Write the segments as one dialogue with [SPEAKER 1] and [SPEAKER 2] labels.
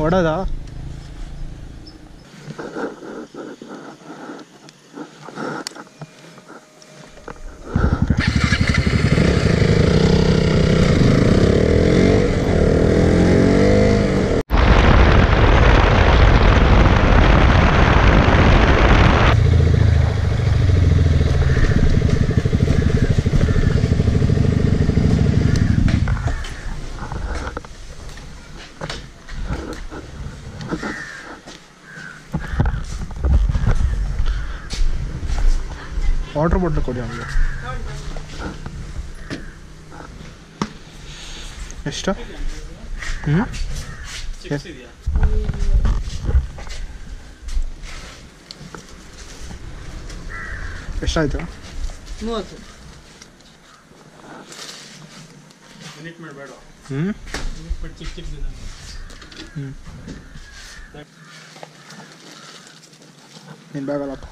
[SPEAKER 1] ಹೊಡೋದ water bottle ಕೊಡಿ ಅವನಿಗೆ ಎಷ್ಟು ಹ್ಞೂ
[SPEAKER 2] ಚಿಪ್ಸ್ ಇದೆಯಾ
[SPEAKER 1] ಎಷ್ಟಾಯಿತು
[SPEAKER 3] ಮೂವತ್ತು
[SPEAKER 2] ಮಿನಿಟ್ ಮಾಡಬೇಡ
[SPEAKER 1] ಹ್ಞೂ
[SPEAKER 2] ಮಿನಿಟ್ ಮಾಡಿ ಚಿಕ್ಕ ಚಿಕ್ಕದಿದೆ
[SPEAKER 1] ಹ್ಞೂ ನಿನ್ನ ಬ್ಯಾಗಲ್ಲಪ್ಪ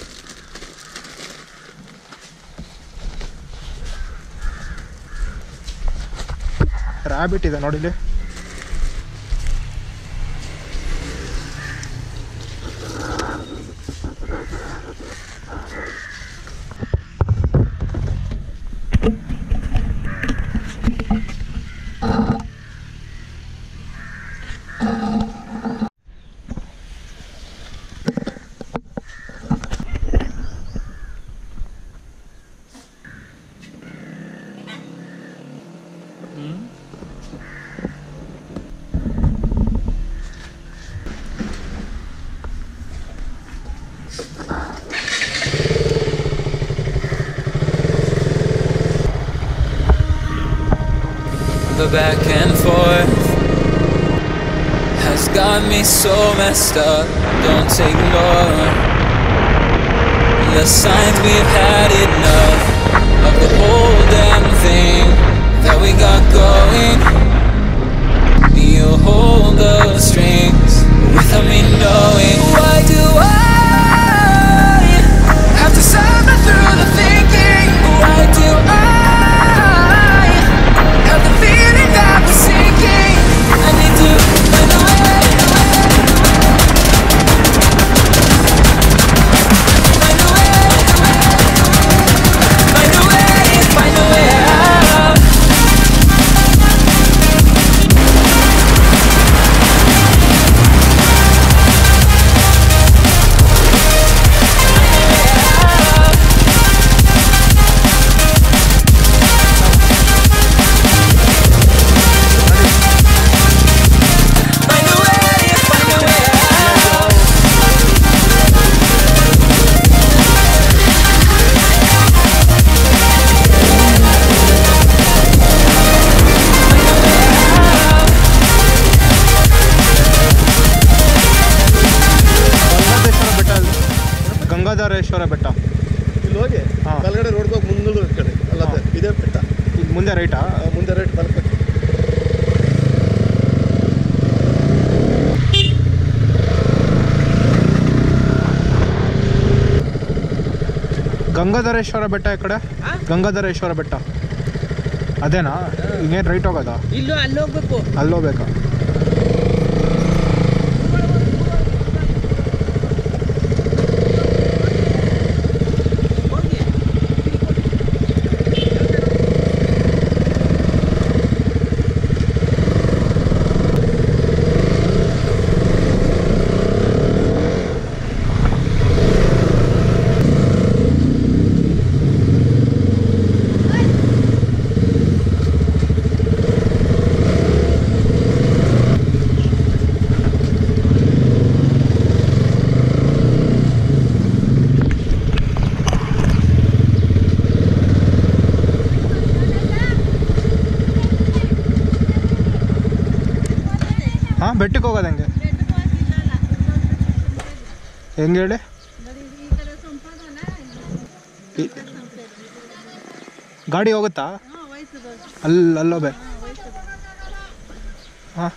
[SPEAKER 1] ರ್ಯಾಬಿಟ್ ಇದೆ ನೋಡಿಲಿ
[SPEAKER 4] The back and forth has got me so messed up. Don't ignore the signs we've had enough of the whole damn thing that we got going. You hold the strings without me knowing. Why do I have to suffer through the thinking? Why do I have the feeling that we're sinking? I need to find a way. Find a way. Find a way. Find a way out. Find a way. Find a way out.
[SPEAKER 1] Gangadhareshwara ಬೆಟ್ಟ ಅಲ್ಲಿ ಗಂಗಾಧರೇಶ್ವರ ಬೆಟ್ಟ
[SPEAKER 5] ಇಲ್ಲಿ ಹೋಗಿ
[SPEAKER 1] ಹಾ.
[SPEAKER 5] ಬಲಗಡೆ road ಹೋಗಿ ಮುಂದೆ ಕಡೆ ಅಲ್ಲ ಅದೇ ಇದೇ ಬೆಟ್ಟ
[SPEAKER 1] ಇಲ್ಲಿ ಮುಂದೆ ರೈಟಾ
[SPEAKER 5] ಆ, ಮುಂದೆ ರೈಟ್ ಬಲಕ್ಕೆ
[SPEAKER 1] ಗಂಗಾಧರೇಶ್ವರ ಬೆಟ್ಟ ಈ ಕಡೆ ಗಂಗಾಧರೇಶ್ವರ ಬೆಟ್ಟ ಅದೇನಾ ಇನ್ನೇನು ರೈಟ್ ಹೋಗೋದಾ
[SPEAKER 3] ಇಲ್ಲೂ ಅಲ್ಲಿ ಹೋಗ್ಬೇಕು
[SPEAKER 1] ಅಲ್ಲಿ ಹೋಗ್ಬೇಕಾ
[SPEAKER 3] ಹೋಗಿ
[SPEAKER 1] ಹಾಂ ಬೆಟ್ಟಕ್ಕೆ ಹೋಗೋದು ಹೆಂಗೆ ಹೆಂಗೆ ಹೇಳಿ ಈ- ಗಾಡಿ ಹೋಗುತ್ತಾ ಅಲ್ಲಿ ಅಲ್ಲೋಬೆ ಹಾಂ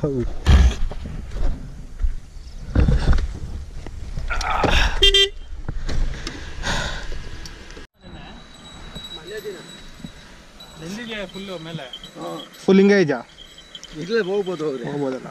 [SPEAKER 2] ನೆಂದಿಗೆ ಫುಲ್ಲು ಮೇಲೆ
[SPEAKER 1] ಫುಲ್ ಹಿಂಗೆ ಇದೆಯಾ
[SPEAKER 5] ಇಲ್ಲೇ ಹೋಗ್ಬೋದು ಹೋಗ್ರಿ
[SPEAKER 1] ಹೋಗ್ಬೋದಲ್ಲ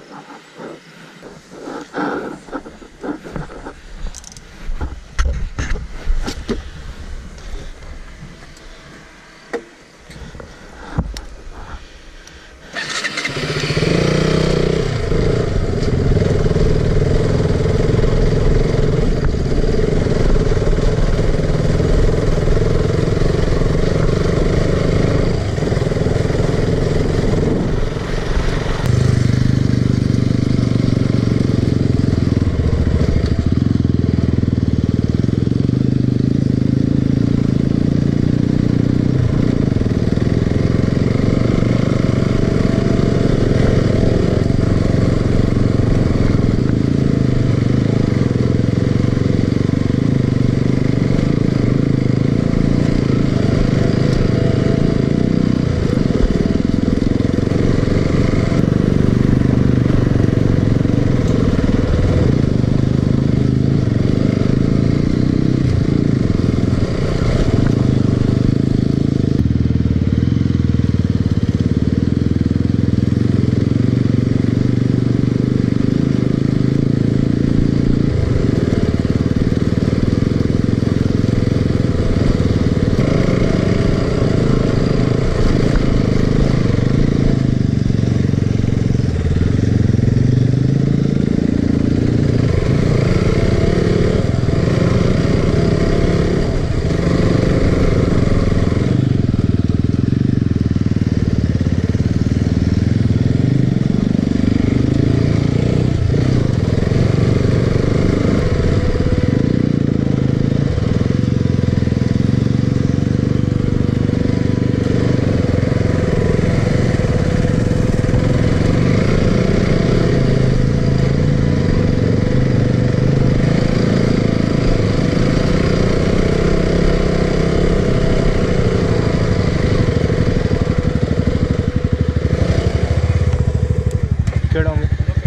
[SPEAKER 1] ಕೇಳೋಂಗೆ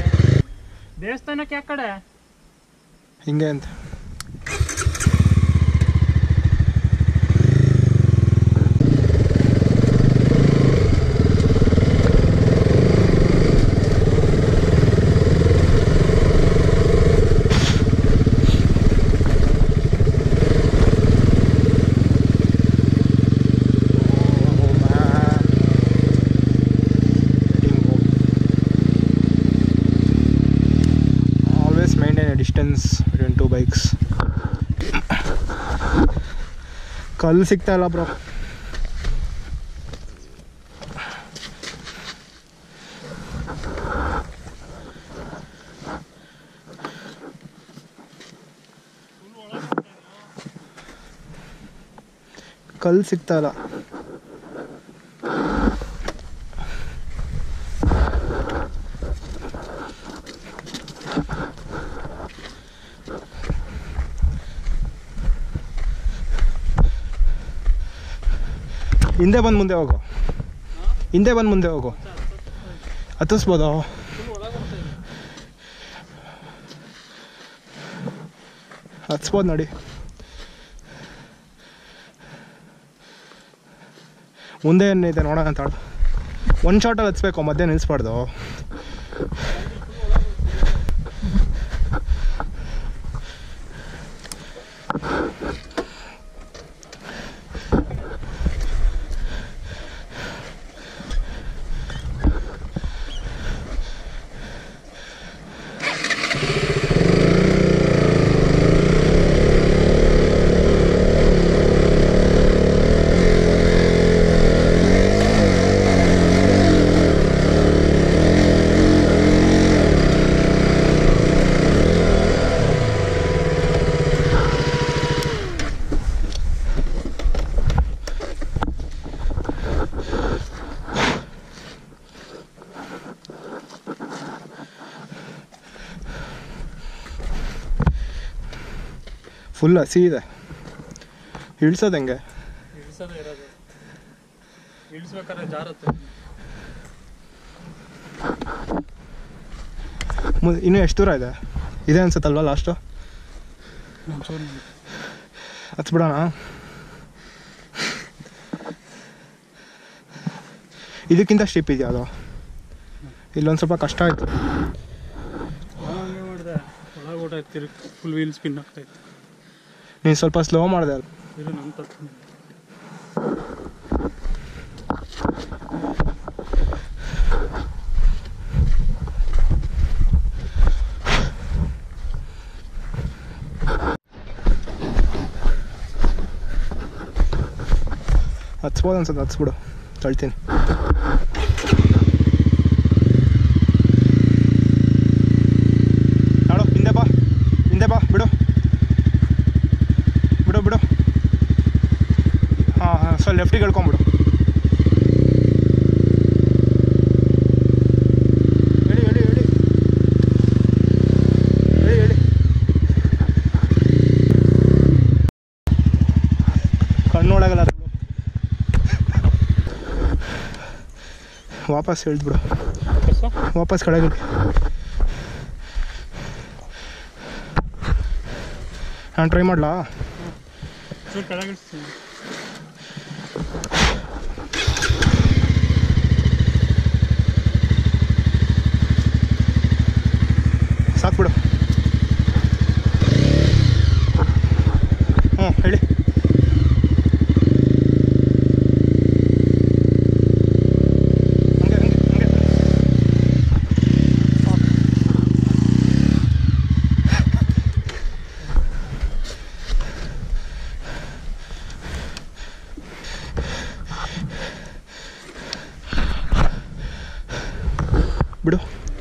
[SPEAKER 2] ದೇವಸ್ಥಾನಕ್ಕೆ ಯಾವ ಕಡೆ
[SPEAKER 1] ಹಿಂಗೆ ಅಂತ always maintain a distance between two bikes ಕಲ್ಲು ಸಿಗ್ತಾ ಇಲ್ಲ ಬ್ರೋ ಕಲ್ಲು ಸಿಗ್ತಾ ಇಲ್ಲ ಹಿಂದೆ ಬಂದು ಮುಂದೆ ಹೋಗು ಹಿಂದೆ ಬಂದು ಮುಂದೆ ಹೋಗು ಹತ್ತಿಸ್ಬೋದು ಹತ್ಸ್ಬೋದು ನೋಡಿ ಮುಂದೆ ಏನಿದೆ ನೋಡೋಣ ಅಂತ ಒಂದು ಶಾಟಲ್ಲಿ ಹತ್ಸ್ಬೇಕು ಮಧ್ಯೆ ನಿಲ್ಲಿಸ್ಬಾರ್ದು ಫುಲ್ ಹಸಿ ಇದೆ ಇಳ್ಸೋದು ಹೆಂಗೆ
[SPEAKER 2] ಇಳಿಸೋದೇ ಇರೋದು ಇಳಿಸ್ಬೇಕಾದ್ರೆ ಜಾರತ್ತೆ
[SPEAKER 1] ಮು- ಇನ್ನೂ ಎಷ್ಟು ದೂರ ಇದೆ ಇದೆ ಅನ್ಸುತ್ತಲ್ವಾ ಲಾಸ್ಟು
[SPEAKER 2] ಒಂಚೂರು
[SPEAKER 1] ಹತ್ಬಿಡೋಣ ಇದಕ್ಕಿಂತ ಸ್ಟಿಪ್ ಇದೆಯಾ ಅದು ಇಲ್ಲೊಂದು ಸ್ವಲ್ಪ ಕಷ್ಟ ಆಯಿತು
[SPEAKER 2] ಹಂಗೆ ಮಾಡಿದೆ ಒಳಗೆ ಓಟ ತಿರುಗಿ ಫುಲ್ ವೀಲ್ ಸ್ಪಿನ್ ಆಗ್ತಾಯಿತ್ತು
[SPEAKER 1] ನೀನು ಸ್ವಲ್ಪ ಸ್ಲೋ ಮಾಡಿದೆ
[SPEAKER 2] ಇದು ನನ್ನ ತಪ್ಪು
[SPEAKER 1] ಹತ್ಸ್ಬೋದು ಅನ್ಸುತ್ತೆ ಹತ್ಸ್ಬಿಡು ತಳ್ತೀನಿ ನಾಡು ಹಿಂದೆ ಬಾ ಹಿಂದೆ ಬಾ ಬಿಡು ಬಿಡು ಬಿಡು ಹಾಂ ಹಾಂ ಸೊ ಲೆಫ್ಟಿಗೆ ಹೇಳ್ಕೊಂಬಿಡು ಹೇಳಿ ಹೇಳಿ ಹೇಳಿ ಹೇಳಿ ಹೇಳಿ ಕಣ್ಣೊಳಗಲ್ಲ ಅದು. ವಾಪಸ್ ಹೇಳ್ಬಿಡು
[SPEAKER 2] ಕಸ
[SPEAKER 1] ವಾಪಸ್ ಕೆಳಗೆ ನಾನು ಟ್ರೈ ಮಾಡಲಾ
[SPEAKER 2] ಚೂರು ಕೆಳಗಿಳಿಸ್ತೀನಿ
[SPEAKER 1] ಸಾಕ್ಬಿಡು ಹ್ಞೂ ಹೇಳಿ ಹಂಗೆ ಹಂಗೆ ಹಂಗೆ ಬಿಡು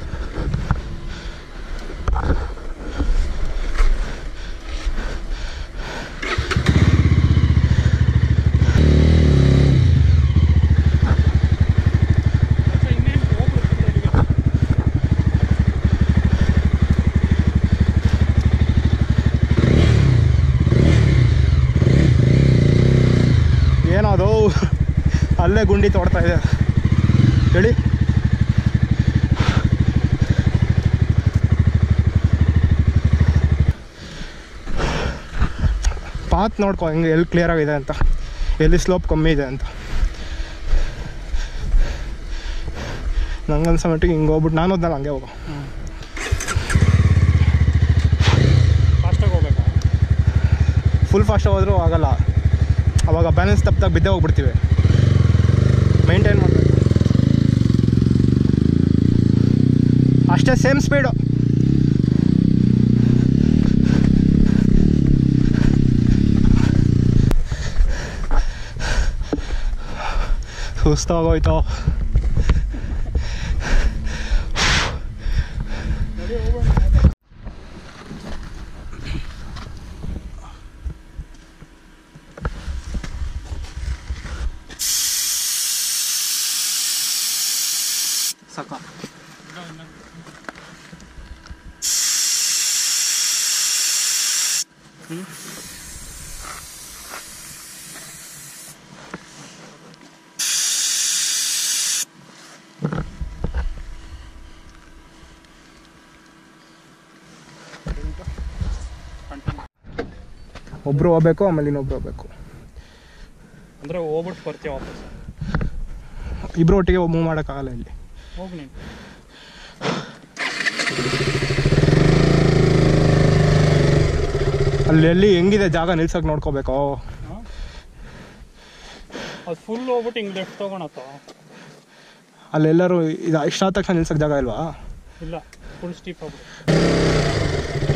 [SPEAKER 2] ಮತ್ತೆ ಇನ್ನೇನು ಹೋಗ್ಬಿಡ್ತೀನಿ ಅಲ್ಲಿಗೆ.
[SPEAKER 1] ಏನೋ ಅದು ಅಲ್ಲೇ ಗುಂಡಿ ತೋಡ್ತಾ ಇದೆ ಹೇಳಿ ಪಾತ್ ನೋಡ್ಕೊ ಹಿಂಗೆ ಎಲ್ಲಿ ಕ್ಲಿಯರ್ ಆಗಿದೆ ಅಂತ ಎಲ್ಲಿ ಸ್ಲೋಪ್ ಕಮ್ಮಿ ಇದೆ ಅಂತ ನಂಗನ್ಸೋ ಮಟ್ಟಿಗೆ ಹಿಂಗೆ ಹೋಗ್ಬಿಟ್ಟು ನಾನು ಹೋದ್ನಲ್ಲ ಹಂಗೆ ಹೋಗೋ
[SPEAKER 2] ಫಾಸ್ಟಾಗಿ ಹೋಗ್ಬೇಕಾ
[SPEAKER 1] ಫುಲ್ ಫಾಸ್ಟ್ ಹೋದ್ರೂ ಆಗಲ್ಲ ಅವಾಗ ಬ್ಯಾಲೆನ್ಸ್ ತಪ್ಪಿದಾಗ ಬಿದ್ದೇ ಹೋಗ್ಬಿಡ್ತೀವಿ ಮೈಂಟೈನ್ ಮಾಡಬೇಕು ಅಷ್ಟೇ ಸೇಮ್ ಸ್ಪೀಡು ಸುಸ್ತಾಗೋಯ್ತು ಸಾಕ ಒಬ್ರು ಹೋಗ್ಬೇಕು ಆಮೇಲೆ ಇನ್ನೊಬ್ರು ಹೋಗ್ಬೇಕು
[SPEAKER 2] ಅಂದರೆ ಹೋಗ್ಬಿಟ್ಟು ಬರ್ತೀಯ ವಾಪಸ್
[SPEAKER 1] ಇಬ್ರು ಒಟ್ಟಿಗೆ ಮೂವ್ ಮಾಡೋಕ್ಕಾಗಲ್ಲ ಇಲ್ಲಿ
[SPEAKER 2] ಹೋಗಿ ನೀನು
[SPEAKER 1] ಅಲ್ಲಿ ಎಲ್ಲಿ ಹೆಂಗಿದೆ ಜಾಗ ನಿಲ್ಸಕ್ಕೆ ನೋಡ್ಕೋಬೇಕು
[SPEAKER 2] ಅದು ಫುಲ್ ಹೋಗ್ಬಿಟ್ಟು ಹಿಂಗೆ ಲೆಫ್ಟ್ ತೊಗೊಳತ್ತ
[SPEAKER 1] ಅಲ್ಲೆಲ್ಲರೂ ಇದು ಇಷ್ಟ ಆದ ತಕ್ಷಣ ನಿಲ್ಸಕ್ಕೆ ಜಾಗ ಇಲ್ವಾ
[SPEAKER 2] ಇಲ್ಲ ಫುಲ್ ಸ್ಟೀಪ್ ಆಗ್ಬಿಡು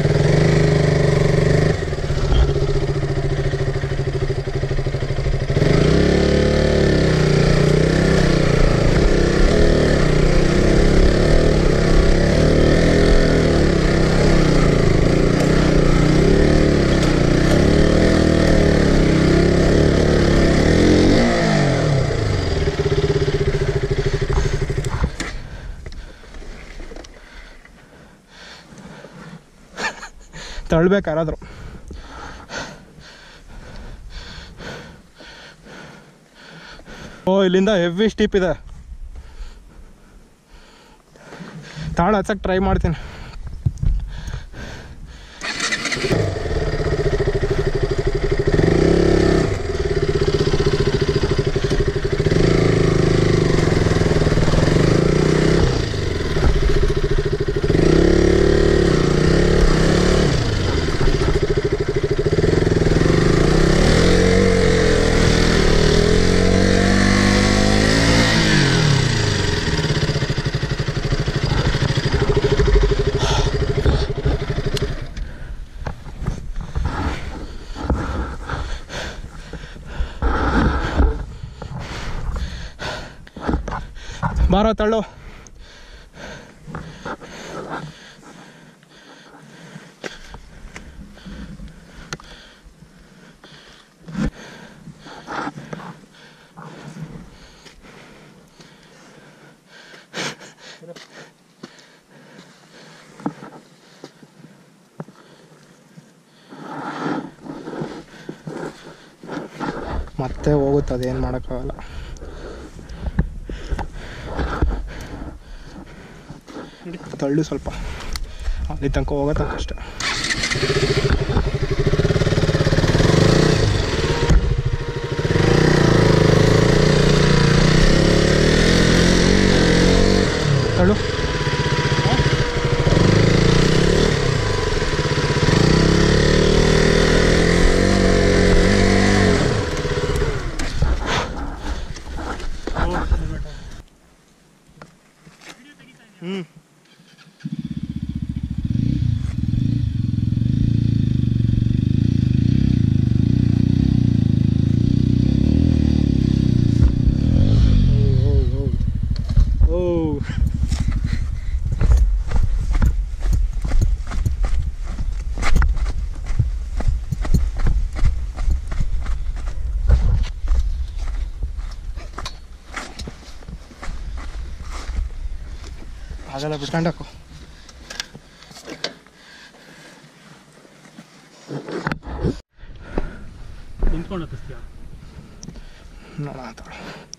[SPEAKER 1] ತಳ್ಬೇಕು ಯಾರಾದರೂ ಓ ಇಲ್ಲಿಂದ ಹೆವಿ ಸ್ಟೀಪ್ ಇದೆ ತಾಳ ಹಚ್ಚಕ್ಕೆ ಟ್ರೈ ಮಾಡ್ತೀನಿ ಬಾರೋ ತಳ್ಳು ಮತ್ತೆ ಹೋಗುತ್ತೆ ಅದೇನು ಮಾಡೋಕ್ಕಾಗಲ್ಲ ತಳ್ಳು ಸ್ವಲ್ಪ ಅಲ್ಲಿ ತನಕ ಹೋಗೋ ತನಕ ಅಷ್ಟೆ ತಳ್ಳು ಹ್ಞೂ ಓ ಆಗಲ್ಲ ಬಿಟ್ಕೊಂಡಾಕು
[SPEAKER 2] ನಿಂತ್ಕೊಂಡು ಹತ್ತಿಸ್ತೀಯ
[SPEAKER 1] ನೋಡೋಣ ತಗೊಳ್ಳಿ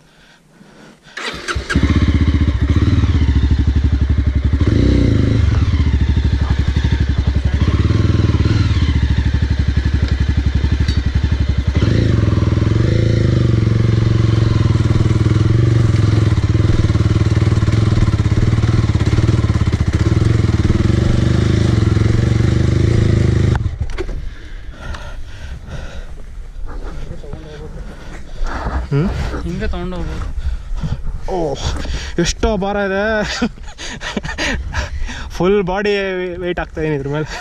[SPEAKER 1] ಹ್ಞೂ
[SPEAKER 2] ಹಿಂಗೆ ತಗೊಂಡು ಹೋಗ್ಬೋದು
[SPEAKER 1] ಓಹ್ ಎಷ್ಟೋ ಭಾರ ಇದೆ ಫುಲ್ ಬಾಡಿ ವೆಯ್ಟ್ ಆಗ್ತಾ ಇದೀನಿ ಇದ್ರ ಮೇಲೆ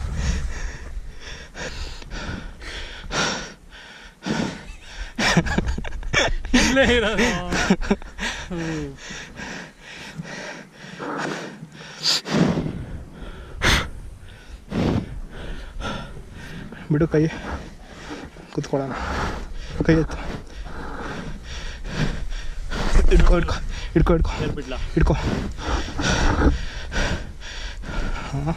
[SPEAKER 2] ಇಲ್ಲೇ ಇರೋದು ಹ್ಮ್.
[SPEAKER 1] ಬಿಡು ಕೈ ಕುತ್ಕೊಳ್ಳೋಣ ಕೈ ಎತ್ತು ಹಿಡ್ಕೊ ಹಿಡ್ಕೊ ಹಿಡ್ಕೊ ಹಿಡ್ಕೊ
[SPEAKER 2] ಬಿಡ್ಲಾ
[SPEAKER 1] ಹಿಡ್ಕೊ ಹಾಂ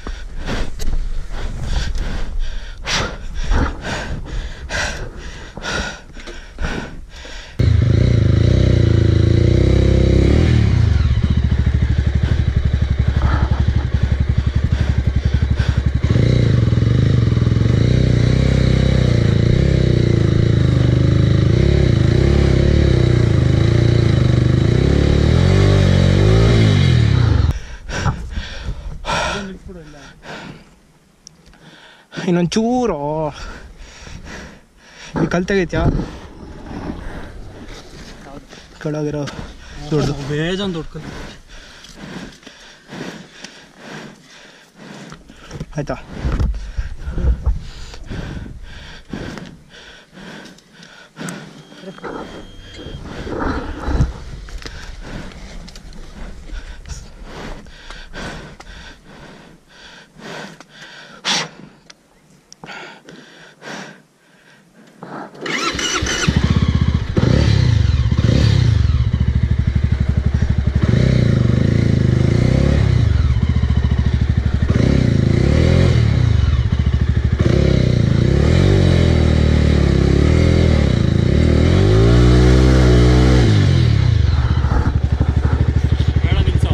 [SPEAKER 2] ನಿಲ್ಸ್ಬಿಡು ಇಲ್ಲ
[SPEAKER 1] ಇನ್ನೊಂದು ಚೂರು ಈ ಕಲ್ ತೆಗೈತ್ಯಾ ಕೆಳಗಿರೋ ದೊಡ್ಡದು
[SPEAKER 2] ಬೇಜಾನ್ ದೊಡ್ಡ ಕಲ್ಲು
[SPEAKER 1] ಆಯ್ತಾ
[SPEAKER 2] ಬೇಡ ನಿಲ್ಸೋ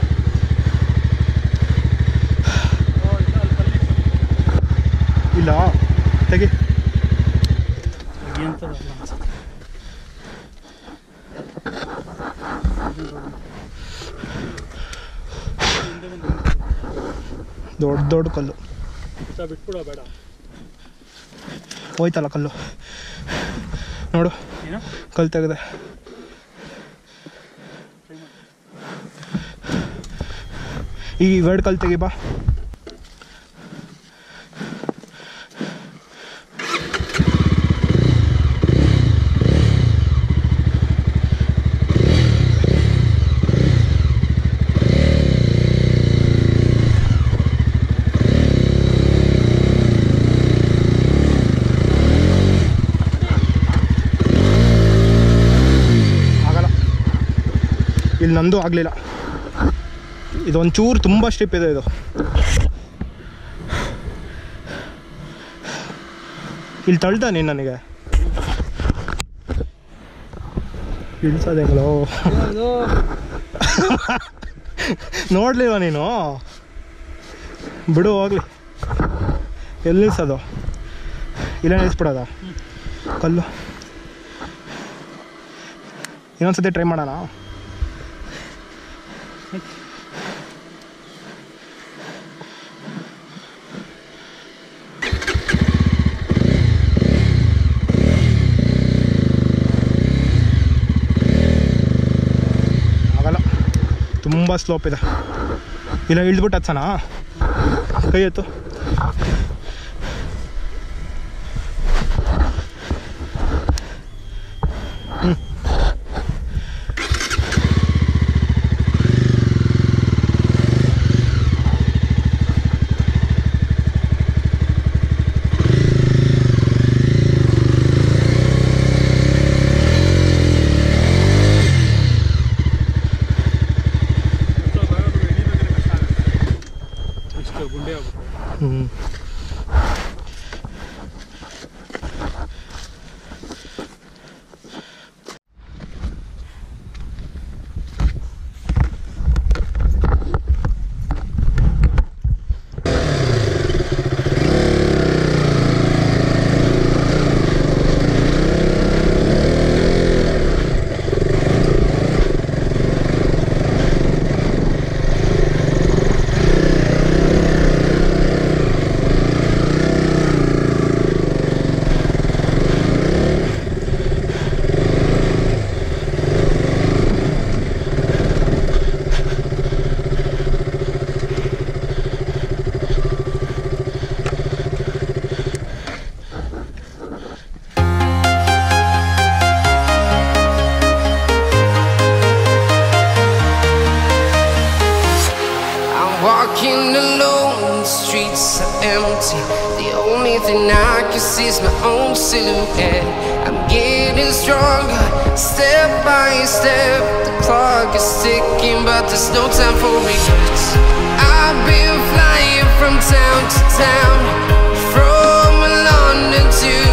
[SPEAKER 2] ಓ, ಇಲ್ಲ, ಅಲ್ಲಿ ಕಲ್ಲಿತ್ತು.
[SPEAKER 1] ಇಲ್ಲ ತೆಗಿ
[SPEAKER 2] ಎಂಥದಲ್ಲ ಅನ್ಸುತ್ತೆ. ಹಿಂದೆ ಬಂದು ನಿಂತ್ಕೊಳ್ಳಿ.
[SPEAKER 1] ದೊಡ್ಡ ದೊಡ್ಡ ಕಲ್ಲು
[SPEAKER 2] ಹುಚ್ಚ ಬಿಟ್ಬಿಡೋ ಬೇಡ
[SPEAKER 1] ಹೋಯ್ತಲ್ಲ ಕಲ್ಲು ನೋಡು
[SPEAKER 2] ಏನು
[SPEAKER 1] ಕಲ್ಲು ತೆಗೆದೆ ಈ ಎರಡು ಕಲ್ಲು ತೆಗಿ ಬಾ ಇಲ್ಲಿ ನಂದು ಆಗಲಿಲ್ಲ ಇದೊಂದು ಚೂರು ತುಂಬ ಸ್ಟಿಪ್ ಇದೆ ಇದು ಇಲ್ಲಿ ತಳ್ದ ನೀನು ನನಗೆ ಇಳಿಸೋದೆಂಗ್ಲೋ ನೋಡ್ಲಿಲ್ವ ನೀನು ಬಿಡು ಹೋಗ್ಲಿ ಎಲ್ಲಿ ನಿಲ್ಸೋದು ಇಲ್ಲ ನಿಲ್ಲಿಸ್ಬಿಡೋದ ಕಲ್ಲು ಇನ್ನೊಂದ್ಸತಿ ಟ್ರೈ ಮಾಡೋಣ ಆಗಲ್ಲ ತುಂಬ ಸ್ಲೋಪ್ ಇದೆ ಇಲ್ಲ ಇಳಿದ್ಬಿಟ್ಟು ಹತ್ಸಣ ಕೈ ಎತ್ತು ಹ್ಮ್.
[SPEAKER 2] ಇಷ್ಟು ಗುಂಡಿ ಆಗ್ಬೇಕು
[SPEAKER 1] ಹ್ಞೂ
[SPEAKER 6] I'm walking alone, the streets are empty. The only thing I can see is my own silhouette. I'm getting stronger, step by step. The clock is ticking, but there's no time for regrets. I've been flying from town to town, from London to